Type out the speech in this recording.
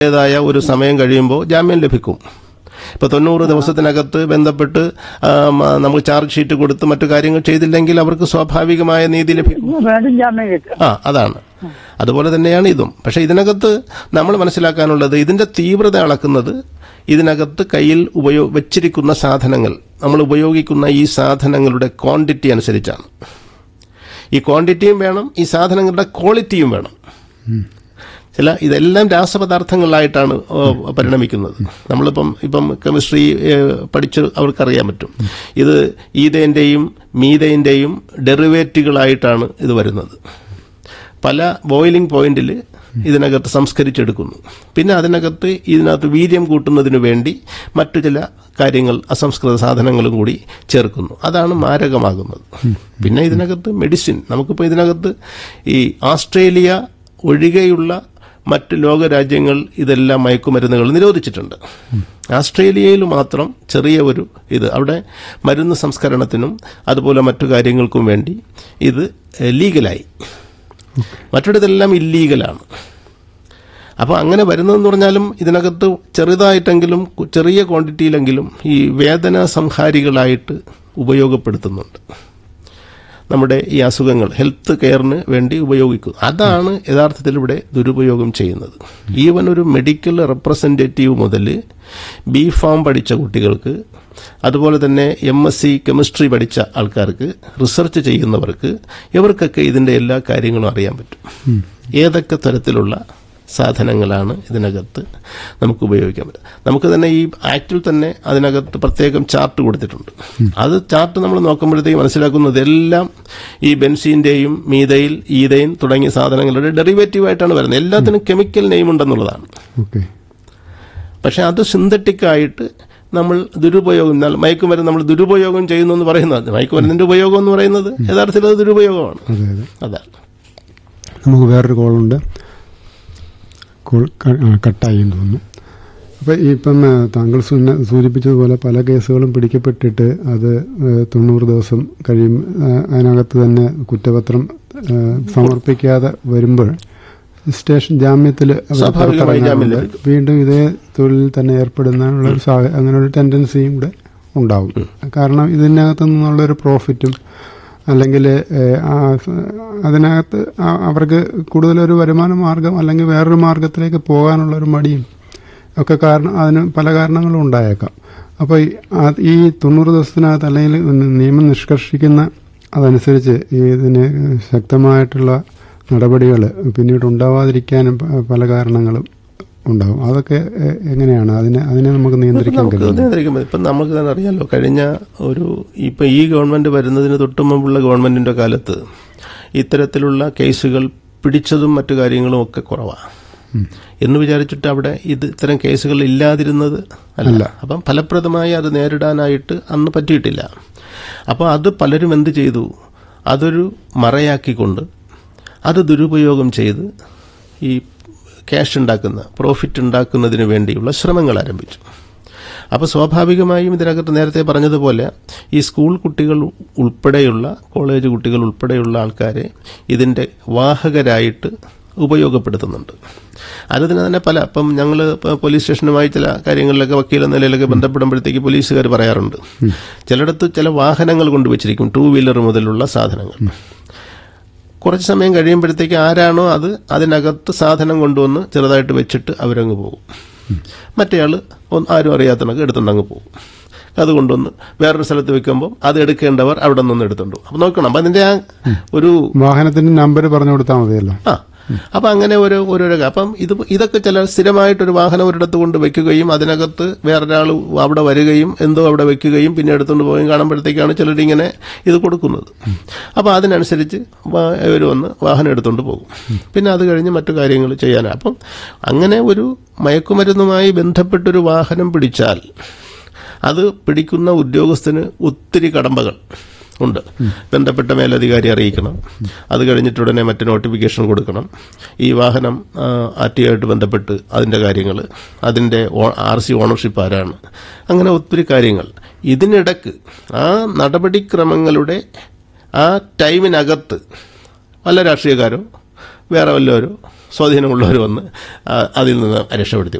ഏതായ ഒരു സമയം കഴിയുമ്പോൾ ജാമ്യം ലഭിക്കും ഇപ്പോൾ തൊണ്ണൂറ് ദിവസത്തിനകത്ത് ബന്ധപ്പെട്ട് ആ, മ- നമുക്ക് ചാർജ് ഷീറ്റ് കൊടുത്ത് മറ്റു കാര്യങ്ങൾ ചെയ്തില്ലെങ്കിൽ അവർക്ക് സ്വാഭാവികമായ നീതി ലഭിക്കും വീണ്ടും ജാമ്യം കിട്ടും ആ അതാണ് അതുപോലെ തന്നെയാണ് ഇതും പക്ഷെ ഇതിനകത്ത് നമ്മൾ മനസ്സിലാക്കാനുള്ളത് ഇതിന്റെ തീവ്രത അളക്കുന്നത് ഇതിനകത്ത് കയ്യിൽ ഉപയോ വെച്ചിരിക്കുന്ന സാധനങ്ങൾ നമ്മൾ ഉപയോഗിക്കുന്ന ഈ സാധനങ്ങളുടെ ക്വാണ്ടിറ്റി അനുസരിച്ചാണ് ഈ ക്വാണ്ടിറ്റിയും വേണം ഈ സാധനങ്ങളുടെ ക്വാളിറ്റിയും വേണം ചില ഇതെല്ലാം രാസപദാർത്ഥങ്ങളായിട്ടാണ് ഓ, പരിണമിക്കുന്നത് നമ്മളിപ്പം ഇപ്പം കെമിസ്ട്രി ഏഹ്, പഠിച്ച് അവർക്കറിയാൻ പറ്റും ഇത് ഈതേൻ്റെയും മീതേൻ്റെയും ഡെറിവേറ്റുകളായിട്ടാണ് ഇത് വരുന്നത് പല ബോയിലിംഗ് പോയിന്റിൽ ഇതിനകത്ത് സംസ്കരിച്ചെടുക്കുന്നു പിന്നെ അതിനകത്ത് ഇതിനകത്ത് വീര്യം കൂട്ടുന്നതിന് വേണ്ടി മറ്റു ചില കാര്യങ്ങൾ അസംസ്കൃത സാധനങ്ങളും കൂടി ചേർക്കുന്നു അതാണ് മാരകമാകുന്നത് പിന്നെ ഇതിനകത്ത് മെഡിസിൻ നമുക്കിപ്പോൾ ഇതിനകത്ത് ഈ ഓസ്ട്രേലിയ ഒഴികെയുള്ള മറ്റ് ലോകരാജ്യങ്ങൾ ഇതെല്ലാം മയക്കുമരുന്നുകൾ നിരോധിച്ചിട്ടുണ്ട് ഓസ്ട്രേലിയയിൽ മാത്രം ചെറിയ ഒരു ഇത് അവിടെ മരുന്ന് സംസ്കരണത്തിനും അതുപോലെ മറ്റു കാര്യങ്ങൾക്കും വേണ്ടി ഇത് ഏഹ്, ലീഗലായി മറ്റിടത്തെല്ലാം ഇല്ലീഗലാണ് അപ്പോൾ അങ്ങനെ വരുന്നതെന്ന് പറഞ്ഞാലും ഇതിനകത്ത് ചെറുതായിട്ടെങ്കിലും കു- ചെറിയ ക്വാണ്ടിറ്റിയിലെങ്കിലും ഈ വേദന സംഹാരികളായിട്ട് ഉപയോഗപ്പെടുത്തുന്നുണ്ട് നമ്മുടെ ഈ അസുഖങ്ങൾ ഹെൽത്ത് കെയറിന് വേണ്ടി ഉപയോഗിക്കും അതാണ് യഥാർത്ഥത്തിൽ ഇവിടെ ദുരുപയോഗം ചെയ്യുന്നത് ഈവൻ ഒരു മെഡിക്കൽ റെപ്രസെൻറ്റേറ്റീവ് മുതൽ ബി ഫാം പഠിച്ച കുട്ടികൾക്ക് അതുപോലെ തന്നെ എം എസ് സി കെമിസ്ട്രി പഠിച്ച ആൾക്കാർക്ക് റിസർച്ച് ചെയ്യുന്നവർക്ക് ഇവർക്കൊക്കെ ഇതിൻ്റെ എല്ലാ കാര്യങ്ങളും അറിയാൻ പറ്റും ഏതൊക്കെ തരത്തിലുള്ള സാധനങ്ങളാണ് ഇതിനകത്ത് നമുക്ക് ഉപയോഗിക്കാൻ പറ്റുക നമുക്ക് തന്നെ ഈ ആക്റ്റിൽ തന്നെ അതിനകത്ത് പ്രത്യേകം ചാർട്ട് കൊടുത്തിട്ടുണ്ട് അത് ചാർട്ട് നമ്മൾ നോക്കുമ്പോഴത്തേക്ക് മനസ്സിലാക്കുന്നത് എല്ലാം ഈ ബെൻസീൻ്റെയും മീതയിൽ ഈതയിൽ തുടങ്ങിയ സാധനങ്ങളുടെ ഡെറിവേറ്റീവ് ആയിട്ടാണ് വരുന്നത് എല്ലാത്തിനും കെമിക്കൽ നെയിം ഉണ്ടെന്നുള്ളതാണ് ഓക്കെ പക്ഷെ അത് സിന്തറ്റിക് ആയിട്ട് നമ്മൾ ദുരുപയോഗം എന്നാൽ മയക്കുമരുന്ന് നമ്മൾ ദുരുപയോഗം ചെയ്യുന്നു എന്ന് പറയുന്നത് മയക്കുമരുന്നിന്റെ ഉപയോഗം എന്ന് പറയുന്നത് യഥാർത്ഥത്തിൽ അത് ദുരുപയോഗമാണ് അതെ അതെ അതാണ് നമുക്ക് വേറൊരു കോളുണ്ട് കോൾ ക- ആ, കട്ടായി എന്ന് തോന്നുന്നു അപ്പോൾ ഇപ്പം ആ, താങ്കൾ സുന്ന- സൂചിപ്പിച്ചതുപോലെ പല കേസുകളും പിടിക്കപ്പെട്ടിട്ട് അത് ആ, തൊണ്ണൂറ് ദിവസം കഴിയും ആ, അതിനകത്ത് തന്നെ കുറ്റപത്രം ആ, സമർപ്പിക്കാതെ വരുമ്പോൾ സ്റ്റേഷൻ ജാമ്യത്തിൽ അവർ സ്വാഭാവികമായി ജാമ്യം പുറത്തിറങ്ങാറുണ്ട്. വീണ്ടും ഇതേ തൊഴിലിൽ തന്നെ ഏർപ്പെടുന്നതിനുള്ള ഒരു സാഹ- അങ്ങനെ ഒരു ടെൻഡൻസിയും കൂടെ ഉണ്ടാവും കാരണം ഇതിനകത്തു നിന്നുള്ളൊരു പ്രോഫിറ്റും അല്ലെങ്കിൽ അതിനകത്ത് ആ- അവർക്ക് കൂടുതലൊരു വരുമാന മാർഗം അല്ലെങ്കിൽ വേറൊരു മാർഗത്തിലേക്ക് പോകാനുള്ളൊരു മടിയും ഒക്കെ കാരണം അതിന് പല കാരണങ്ങളും ഉണ്ടായേക്കാം അപ്പോൾ ഈ ആ- ഈ തൊണ്ണൂറ് ദിവസത്തിനകത്ത് അല്ലെങ്കിൽ നിയമം നിഷ്കർഷിക്കുന്ന അതനുസരിച്ച് ഈ ഇതിന് ശക്തമായിട്ടുള്ള നടപടികൾ പിന്നീട് ഉണ്ടാവാതിരിക്കാനും പ- പല കാരണങ്ങളും ഉണ്ടാവും അതൊക്കെ എ- എങ്ങനെയാണ് അതിനെ അതിനെ നമുക്ക് നിയന്ത്രിക്കാൻ നമുക്ക് കഴിയും നിയന്ത്രിക്കാൻ പറ്റും ഇപ്പം നമുക്ക് തന്നെ അറിയാലോ കഴിഞ്ഞ ഒരു ഇപ്പം ഈ ഗവൺമെന്റ് വരുന്നതിന് തൊട്ട് മുമ്പുള്ള ഗവൺമെന്റിന്റെ കാലത്ത് ഇത്തരത്തിലുള്ള കേസുകൾ പിടിച്ചതും മറ്റു കാര്യങ്ങളും ഒക്കെ കുറവാണ് എന്ന് വിചാരിച്ചിട്ട് അവിടെ ഇത് ഇത്തരം കേസുകൾ ഇല്ലാതിരുന്നത് അല്ല അപ്പം ഫലപ്രദമായി അത് നേരിടാനായിട്ട് അന്ന് പറ്റിയിട്ടില്ല അപ്പോൾ അത് പലരും എന്ത് ചെയ്തു അതൊരു മറയാക്കിക്കൊണ്ട് അത് ദുരുപയോഗം ചെയ്ത് ഈ ക്യാഷ് ഉണ്ടാക്കുന്ന പ്രോഫിറ്റ് ഉണ്ടാക്കുന്നതിന് വേണ്ടിയുള്ള ശ്രമങ്ങൾ ആരംഭിച്ചു അപ്പോൾ സ്വാഭാവികമായും ഇതിനകത്ത് നേരത്തെ പറഞ്ഞതുപോലെ ഈ സ്കൂൾ കുട്ടികൾ ഉൾപ്പെടെയുള്ള കോളേജ് കുട്ടികൾ ഉൾപ്പെടെയുള്ള ആൾക്കാരെ ഇതിൻ്റെ വാഹകരായിട്ട് ഉപയോഗപ്പെടുത്തുന്നുണ്ട് അതിന് തന്നെ പല ഇപ്പം ഞങ്ങൾ പോലീസ് സ്റ്റേഷനുമായി ചില കാര്യങ്ങളിലൊക്കെ വക്കീൽ എന്ന നിലയിലൊക്കെ ബന്ധപ്പെടുമ്പോഴത്തേക്ക് പോലീസുകാർ പറയാറുണ്ട് ചിലയിടത്ത് ചില വാഹനങ്ങൾ കൊണ്ടുവച്ചിരിക്കും ടൂ വീലർ മുതലുള്ള സാധനങ്ങൾ കുറച്ച് സമയം കഴിയുമ്പോഴത്തേക്ക് ആരാണോ അത് അതിനകത്ത് സാധനം കൊണ്ടുവന്ന് ചെറുതായിട്ട് വെച്ചിട്ട് അവരങ്ങ് പോകും മറ്റേയാൾ ആരും അറിയാത്തണക്ക് എടുത്തുകൊണ്ട് അങ്ങ് പോകും അത് കൊണ്ടുവന്ന് വേറൊരു സ്ഥലത്ത് വെക്കുമ്പോൾ അത് എടുക്കേണ്ടവർ അവിടെ നിന്ന് എടുത്തുകൊണ്ട് പോകും അപ്പം നോക്കണം അപ്പം അതിൻ്റെ ആ ഒരു വാഹനത്തിന്റെ നമ്പർ പറഞ്ഞു കൊടുത്താൽ മതിയല്ലോ ആ അപ്പം അങ്ങനെ ഒരു ഓരോരോ അപ്പം ഇത് ഇതൊക്കെ ചില സ്ഥിരമായിട്ടൊരു വാഹനം ഒരിടത്ത് കൊണ്ട് വെക്കുകയും അതിനകത്ത് വേറൊരാൾ അവിടെ വരികയും എന്തോ അവിടെ വെക്കുകയും പിന്നെ എടുത്തുകൊണ്ട് പോവുകയും കാണുമ്പോഴത്തേക്കാണ് ചിലരിങ്ങനെ ഇത് കൊടുക്കുന്നത് അപ്പോൾ അതിനനുസരിച്ച് ഇവർ വന്ന് വാഹനം എടുത്തുകൊണ്ട് പോകും പിന്നെ അത് കഴിഞ്ഞ് മറ്റു കാര്യങ്ങൾ ചെയ്യാനാണ് അപ്പം അങ്ങനെ ഒരു മയക്കുമരുന്നുമായി ബന്ധപ്പെട്ടൊരു വാഹനം പിടിച്ചാൽ അത് പിടിക്കുന്ന ഉദ്യോഗസ്ഥന് ഒത്തിരി കടമ്പകൾ ഉണ്ട് ബന്ധപ്പെട്ട മേലധികാരി അറിയിക്കണം അത് കഴിഞ്ഞിട്ട് ഉടനെ മറ്റ് നോട്ടിഫിക്കേഷൻ കൊടുക്കണം ഈ വാഹനം ആർ ടി ആയിട്ട് ബന്ധപ്പെട്ട് അതിൻ്റെ കാര്യങ്ങൾ അതിൻ്റെ ആർ സി ഓണർഷിപ്പ് ആരാണ് അങ്ങനെ ഒത്തിരി കാര്യങ്ങൾ ഇതിനിടക്ക് ആ നടപടിക്രമങ്ങളുടെ ആ ടൈമിനകത്ത് വല്ല രാഷ്ട്രീയക്കാരോ വേറെ വല്ലവരോ സ്വാധീനമുള്ളവർ വന്ന് ആ, അതിൽ നിന്ന് രക്ഷപ്പെടുത്തി